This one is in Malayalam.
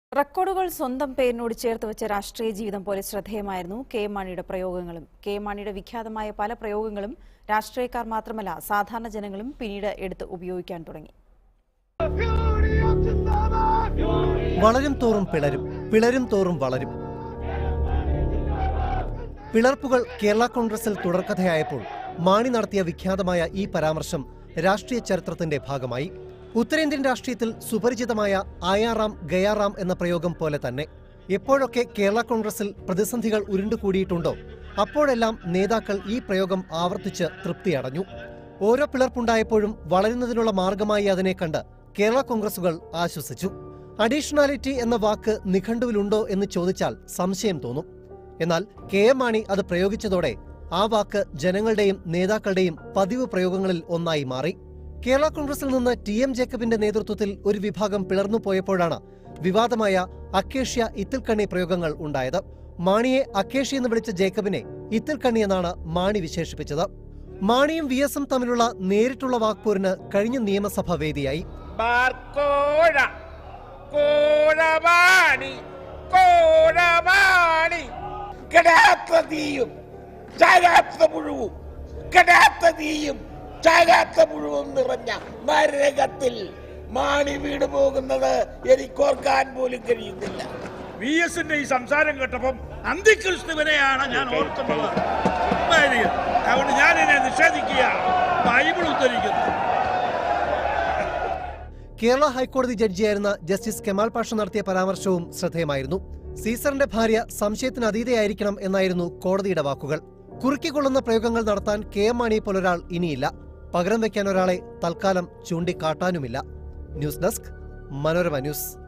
റെക്കോർഡുകൾ സ്വന്തം പേരിനോട് ചേർത്ത് വെച്ച രാഷ്ട്രീയ ജീവിതം പോലെ ശ്രദ്ധേയമായിരുന്നു കെ എം മാണിയുടെ പ്രയോഗങ്ങളും കെ എം മാണിയുടെ വിഖ്യാതമായ പല പ്രയോഗങ്ങളും രാഷ്ട്രീയക്കാർ മാത്രമല്ല സാധാരണ ജനങ്ങളും പിന്നീട് എടുത്ത് ഉപയോഗിക്കാൻ തുടങ്ങി വളരും തോറും പിളരും പിളരും തോറും വളരും പിളർപ്പുകൾ കേരള കോൺഗ്രസിൽ തുടർക്കഥയായപ്പോൾ മാണി നടത്തിയ വിഖ്യാതമായ ഈ പരാമർശം രാഷ്ട്രീയ ചരിത്രത്തിന്റെ ഭാഗമായി ഉത്തരേന്ത്യൻ രാഷ്ട്രീയത്തിൽ സുപരിചിതമായ ആയാറാം ഗയാറാം എന്ന പ്രയോഗം പോലെ തന്നെ എപ്പോഴൊക്കെ കേരള കോൺഗ്രസിൽ പ്രതിസന്ധികൾ ഉരുണ്ടുകൂടിയിട്ടുണ്ടോ അപ്പോഴെല്ലാം നേതാക്കൾ ഈ പ്രയോഗം ആവർത്തിച്ച് തൃപ്തിയടഞ്ഞു ഓരോ പിളർപ്പുണ്ടായപ്പോഴും വളരുന്നതിനുള്ള മാർഗമായി അതിനെ കണ്ട് കേരള കോൺഗ്രസുകൾ ആശ്വസിച്ചു അഡീഷണാലിറ്റി എന്ന വാക്ക് നിഘണ്ടുവിലുണ്ടോ എന്ന് ചോദിച്ചാൽ സംശയം തോന്നും എന്നാൽ കെ എം മാണി അത് പ്രയോഗിച്ചതോടെ ആ വാക്ക് ജനങ്ങളുടെയും നേതാക്കളുടെയും പതിവ് പ്രയോഗങ്ങളിൽ ഒന്നായി മാറി കേരള കോൺഗ്രസിൽ നിന്ന് ടി എം ജേക്കബിന്റെ നേതൃത്വത്തിൽ ഒരു വിഭാഗം പിളർന്നു പോയപ്പോഴാണ് വിവാദമായ അക്കേഷ്യ ഇത്തിൽക്കണ്ണി പ്രയോഗങ്ങൾ ഉണ്ടായത് മാണിയെ അക്കേഷ്യ എന്ന് വിളിച്ച ജേക്കബിനെ ഇത്തിൽക്കണ്ണി എന്നാണ് മാണി വിശേഷിപ്പിച്ചത് മാണിയും വി എസും തമ്മിലുള്ള നേരിട്ടുള്ള വാക്പോരിന് കഴിഞ്ഞ നിയമസഭ വേദിയായി ബാർക്കോഴ കോഴവാണി കോഴവാണി കെടാത്ത തീയും ചാകാത്ത പുഴുവും കെടാത്ത തീയും ചാകാത്ത പുഴുവും നിറഞ്ഞ നരകത്തിൽ മാണി വീണു പോകുന്നത് എനിക്കോർക്കാൻ പോലും കഴിയുന്നില്ല വി എസിന്റെ ഈ സംസാരം കേട്ടപ്പം അന്തിക്രിസ്തുവിനെയാണ് ഞാൻ ഓർക്കുന്നത് ഉമ്മായിരിക്കും. അതുകൊണ്ട് ഞാൻ ഇതിനെ നിഷേധിക്കുകയാണ് ബൈബിൾ ഉദ്ധരിക്കുന്നു കേരള ഹൈക്കോടതി ജഡ്ജിയായിരുന്ന ജസ്റ്റിസ് കെമാൽ പാഷ നടത്തിയ പരാമർശവും ശ്രദ്ധേയമായിരുന്നു സീസറിന്റെ ഭാര്യ സംശയത്തിന് അതീതയായിരിക്കണം എന്നായിരുന്നു കോടതിയുടെ വാക്കുകൾ കുറുക്കിക്കൊള്ളുന്ന പ്രയോഗങ്ങൾ നടത്താൻ കെ എം മാണിയെ പോലൊരാൾ ഇനിയില്ല പകരം വയ്ക്കാൻ ഒരാളെ തൽക്കാലം ചൂണ്ടിക്കാട്ടാനുമില്ല ന്യൂസ് ഡെസ്ക് മനോരമ ന്യൂസ്